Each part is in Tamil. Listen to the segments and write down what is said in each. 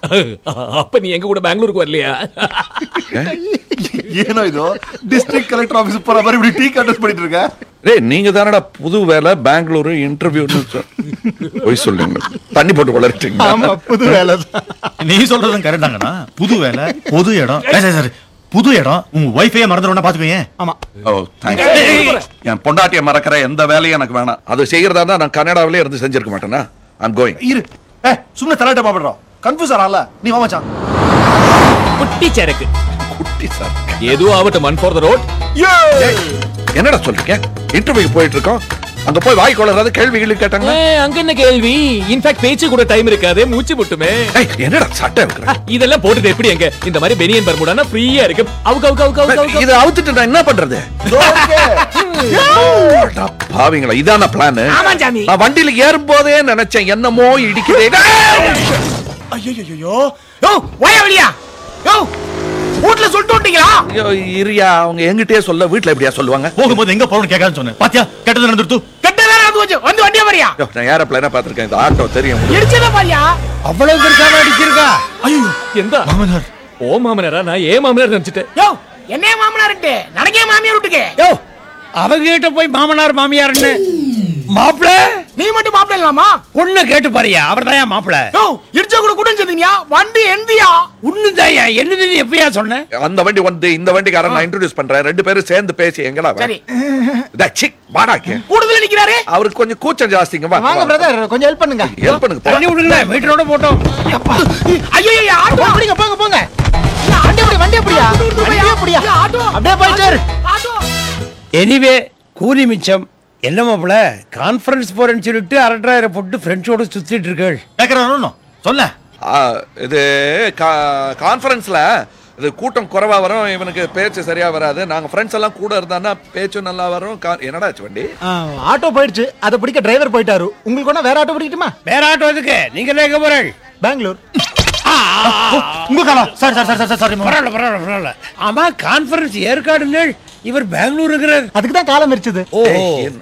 அப்ப நீ எங்க கூட பெங்களூருக்கு வரலையா ಏನೋ ಇದು ಡಿಸ್ಟ್ರಿಕ್ಟ್ ಕಲೆಕ್ಟರ್ ಆಫೀಸ್ ಪರ ಬರೀ இப்படி டீ கண்டஸ்ட் பண்ணிட்டு இருக்க டேய் நீங்க தானடா புது வேலை பெங்களூரு இன்டர்வியூன்னு போய் சொல்லுங்க தண்ணி போட்டு வளர்ட்டீங்க ஆமா புது வேலை நீ சொல்றதும் கரெக்டாங்கண்ணா புது வேலை பொது இடம் ஏய், சரி சரி புது இடம் உங்க ஒய்ஃபையே மறந்துடும் பாத்துக்கோங்க ஆமா ஓ தேங்க்ஸ் என் பொண்டாட்டியை மறக்கிற எந்த வேலையும் எனக்கு வேணாம் அது செய்யறதா இருந்தா நான் கனடாவிலே இருந்து செஞ்சிருக்க மாட்டேனா ஐம் கோயிங் இரு ஏ சும்ನೆ ತಲಾಟೆ ಮಾಡ್ಬಿಡ್ರೋ ಕನ್ಫ್ಯೂಸ್ ಆಗಲ್ಲ ನೀವ್ ಮಚಾನ್ குட்டி சரக்கு குட்டி சார் எதுவும் ஆகட்டும் மன் ஃபார் த ரோட் என்னடா சொல்றீங்க இன்டர்வியூக்கு போயிட்டு இருக்கோம் அங்க போய் வாய் கொள்ளறாத கேள்வி கேள்வி கேட்டாங்க அங்க என்ன கேள்வி இன்ஃபேக்ட் பேச்சு கூட டைம் இருக்காதே மூச்சு முட்டுமே ஏய், என்னடா சட்டை இருக்கிற இதெல்லாம் போட்டுட்டு எப்படி எங்க இந்த மாதிரி பெனியன் பர்முடானா ஃப்ரீயா இருக்கு அவுக்கு அவுக்கு அவுக்கு அவுக்கு அவுக்கு இதை அவுத்துட்டு நான் என்ன பண்றது அடா பாவிங்களா இதான பிளான் ஆமா சாமி. நான் வண்டியில ஏறும் போதே நினைச்சேன் என்னமோ இடிக்குதே ஐயோ யோ வாயா வெளியா யோ வீட்ல சொல்லிட்டு விட்டீங்களா ஐயோ, இருயா அவங்க எங்கிட்டயே சொல்ல வீட்ல எப்படியா சொல்லுவாங்க போகும்போது எங்க போகணும்னு கேட்காதுன்னு சொன்னேன் பாத்தியா கெட்டது நடந்துருத்து கெட்ட வேற வந்து வச்சு வந்து வண்டியா வரியா ஐயோ, நான் ஏரோப்ளேனா பாத்திருக்கேன் இந்த ஆட்டோ தெரியும் இடிச்சத பாரியா அவ்வளவு பெருசாக அடிச்சிருக்கா ஐயோ எந்த மாமனார் ஓ மாமனாரா நான் ஏன் மாமனார் நினைச்சிட்டேன் யோ என்னைய மாமனார்ட்டு நடக்கே மாமியார் விட்டுக்கு யோ அவங்க கிட்ட போய் மாமனார் மாமியார்னு மாப்பிள நீ மட்டும் மாப்பிள்ள இல்லாமா பொண்ணு கேட்டு பாரியா அவர் தான் மாப்பிள யோ இடிச்ச கூட கூட செஞ்சீங்க வண்டி எந்தியா உண்ணுதாயா என்னது நீ எப்பயா சொன்ன அந்த வண்டி வந்து இந்த வண்டிக்காரன் நான் இன்ட்ரோடியூஸ் பண்றேன் ரெண்டு பேரும் சேர்ந்து பேசி எங்கடா அவன்? சரி இதா, சிக், வாடாக்கு கூடுதல நிக்கிறாரு அவருக்கு கொஞ்சம் கூச்சம் ஜாஸ்திங்க வா வாங்க பிரதர் கொஞ்சம் ஹெல்ப் பண்ணுங்க ஹெல்ப் பண்ணுங்க போ. தண்ணி விடுங்களேன் மீட்டரோட போட்டோம் ஐயோ ஆட்டோ போங்க போங்க போங்க வண்டி எப்படி வண்டி எப்படியா வண்டி எப்படியா ஆட்டோ அப்படியே போயிட்டே இரு. ஆட்டோ எனிவே கூலி மிச்சம் என்ன மாப்பிள கான்ஃபரன்ஸ் போறேன்னு சொல்லிட்டு அரட்டாயிரம் போட்டு ஃப்ரெண்ட்ஸோட சுத்திட்டு இருக்கள் கேட்கறானோ சொல்ல ஆ, இது கான்ஃபரன்ஸ்ல இது கூட்டம் குறைவா வரும் இவனுக்கு பேச்சு சரியா வராது நாங்க ஃப்ரெண்ட்ஸ் எல்லாம் கூட இருந்தான்னா பேச்சும் நல்லா வரும் கா- என்னடா ஆச்சு வண்டி ஆ, ஆட்டோ போயிடுச்சு அதை பிடிக்க டிரைவர் போயிட்டாரு உங்களுக்கு ஒண்ணா வேற ஆட்டோ பிடிக்கட்டுமா வேற ஆட்டோ எதுக்கு நீங்க எல்லாம் எங்க போறள் பெங்களூர் உங்க காலா sorry sorry sorry sorry sorry பரவாயில்ல பரவாயில்ல பரவாயில்ல ஆமா கான்ஃபரன்ஸ் ஏற்காடுங்க இவர் பெங்களூருங்கிறார் அதுக்கு தான் காலம் எரிச்சது ஓ ஏய், என்ன?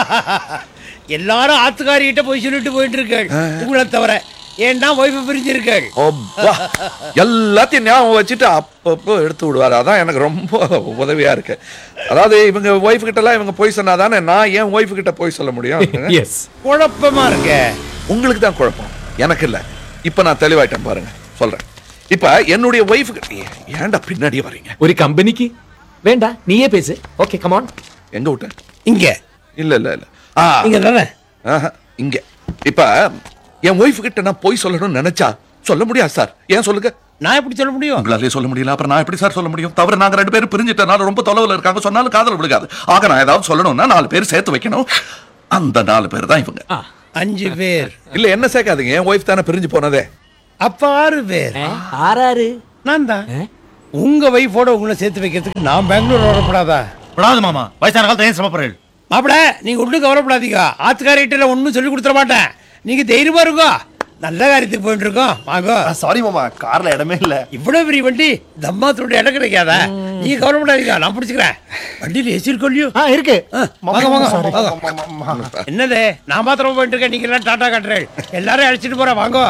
எல்லாரும் ஆத்துக்காரிகிட்ட போய் சொல்லிட்டு போயிட்டு இருக்கள் உங்களை தவிர ஏன்னா ஒய்ஃபை பிரிஞ்சிருக்கள் அப்பா. எல்லாத்தையும் ஞாபகம் வச்சுட்டு அப்பப்போ எடுத்து விடுவாரு அதான் எனக்கு ரொம்ப உதவியா இருக்கு அதாவது இவங்க ஒய்ஃப் கிட்ட எல்லாம் இவங்க போய் சொன்னாதானே நான் ஏன் ஒய்ஃப் கிட்ட போய் சொல்ல முடியும் எஸ் குழப்பமா இருக்க உங்களுக்கு தான் குழப்பம் எனக்கு இல்ல இப்ப நான் தெளிவாயிட்டேன் பாருங்க சொல்றேன் இப்ப என்னுடைய ஒய்ஃப் ஏன்டா பின்னாடியே வர்றீங்க ஒரு கம்பெனிக்கு வேண்டா நீயே பேசு ஓகே கமான் எங்க விட்டேன் இங்க இல்ல இல்ல இல்ல ஆ, இங்க தானே ஆஹா, இங்க இப்ப என் ஒய்ஃப் கிட்ட நான் போய் சொல்லணும்னு நினைச்சா சொல்ல முடியாது சார் ஏன் சொல்லுங்க நான் எப்படி சொல்ல முடியும் உங்களாலே சொல்ல முடியல அப்புறம் நான் எப்படி சார் சொல்ல முடியும் தவிர நாங்க ரெண்டு பேரும் பிரிஞ்சிட்டனால ரொம்ப தொலைவில் இருக்காங்க சொன்னாலும் காதல் விழுகாது ஆக நான் ஏதாவது சொல்லணும்னா நாலு பேர் சேர்த்து வைக்கணும் அந்த நாலு பேர் தான் இவங்க அஞ்சு பேர் இல்ல என்ன சேர்க்காதீங்க என் ஒய்ஃப் தானே பிரிஞ்சு போனதே அப்ப ஆறு பேர் ஆறாரு நான் தான் உங்க வைஃபோட உங்களை சேர்த்து வைக்கிறதுக்கு நான் பெங்களூர் வரப்படாதா விடாது மாமா வயசான காலத்துல ஏன் சிரமப்படுறீள் மாப்பிள நீங்க ஒன்றும் கவலைப்படாதீங்க ஆத்துக்காரிட்ட ஒன்றும் சொல்லி கொடுத்துட மாட்டேன் நீங்க தைரியமா இருக்கோ நல்ல காரியத்துக்கு போயிட்டு இருக்கோம் வாங்க சாரி மாமா கார்ல இடமே இல்ல இவ்வளவு பெரிய வண்டி தம்மாத்தோட இடம் கிடைக்காதா நீங்க கவலைப்படாதீங்க நான் பிடிச்சிக்கிறேன் வண்டியில் ஏசி இருக்கோ இல்லையோ ஆ இருக்கு ஆ, வாங்க வாங்க வாங்க என்னது நான் மாத்திரம் போயிட்டு இருக்கேன் நீங்க எல்லாம் டாடா காட்டுறேன் எல்லாரும் அழைச்சிட்டு போறேன் வாங்க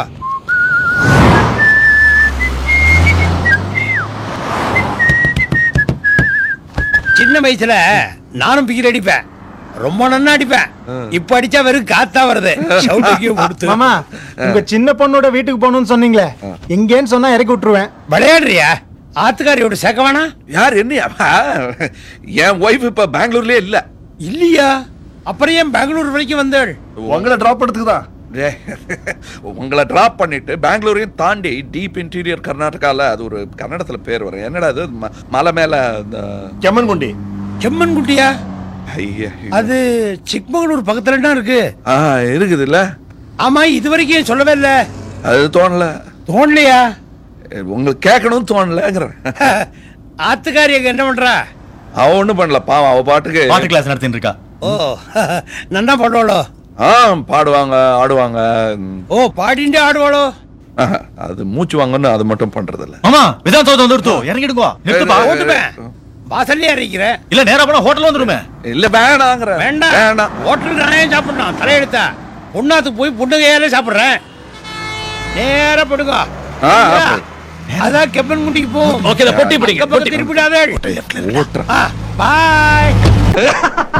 சின்ன வயசுல நானும் பிகில் அடிப்பேன் ரொம்ப நன்னா அடிப்பேன் இப்ப அடிச்சா வெறும் காத்தா வருது சவுட்டுக்கும் கொடுத்து மாமா உங்க சின்ன பொண்ணோட வீட்டுக்கு போகணும்னு சொன்னீங்களே எங்கேன்னு சொன்னா இறக்கி விட்டுருவேன் விளையாடுறியா ஆத்துக்காரியோட சேர்க்க வேணாம் யார் என்ன என் ஒய்ஃப் இப்ப பெங்களூர்லயே இல்ல இல்லையா அப்புறம் ஏன் பெங்களூர் வரைக்கும் வந்தாள் உங்களை டிராப் பண்ணதுக்கு தான் டேய், உங்களை டிராப் பண்ணிட்டு பெங்களூரையும் தாண்டி டீப் இன்டீரியர் கர்நாடகால அது ஒரு கன்னடத்துல பேர் வரும் என்னடா அது ம- மலை மேல இந்த ಕೆಮ್ಮನ್ಗುಂಡಿ செம்மன் குட்டியா ஐயா, அது சிக்மங்களூர் பக்கத்துல தான் இருக்கு ஆ இருக்குது இல்ல ஆமா இது வரைக்கும் ஏன் சொல்லவே இல்ல அது தோணல தோணலையா உங்களுக்கு கேட்கணும்னு தோணலங்கிறேன் ஆத்துக்காரி அங்க என்ன பண்றா அவ ஒண்ணும் பண்ணல பாவம் அவ பாட்டுக்கு பாட்டு கிளாஸ் நடத்திட்டு இருக்கா ஓ நன்னா பாடுவாளோ ஆ பாடுவாங்க ஆடுவாங்க ம், ஓ பாடிண்டே ஆடுவாளோ ஆஹா, அது மூச்சு வாங்கன்னு அது மட்டும் பண்றது இல்ல மாமா விதான் தோத்து வந்துருத்து இறங்கிடுங்கோ நிறுத்துப்பா ஏய், ஓட்டுப்பேன் வாசல்லே அறிக்கிறேன் இல்ல நேரா போனா ஹோட்டல் வந்துருமே இல்ல வேணாங்கிற வேண்டாம் வேணாம் ஹோட்டல் நானே சாப்பிடணும் தலையெடுத்தா பொண்ணாத்துக்கு போய் பொண்ணு கையாலே சாப்பிடுறேன் நேரா படுங்க ஆ, ஆ. அதான் கெப்பன் முண்டிக்கு போ ஓகே, இதை பொட்டி பிடிங்க, பொட்டி. திருப்பிடாதே ஓட்டுறேன் பாய்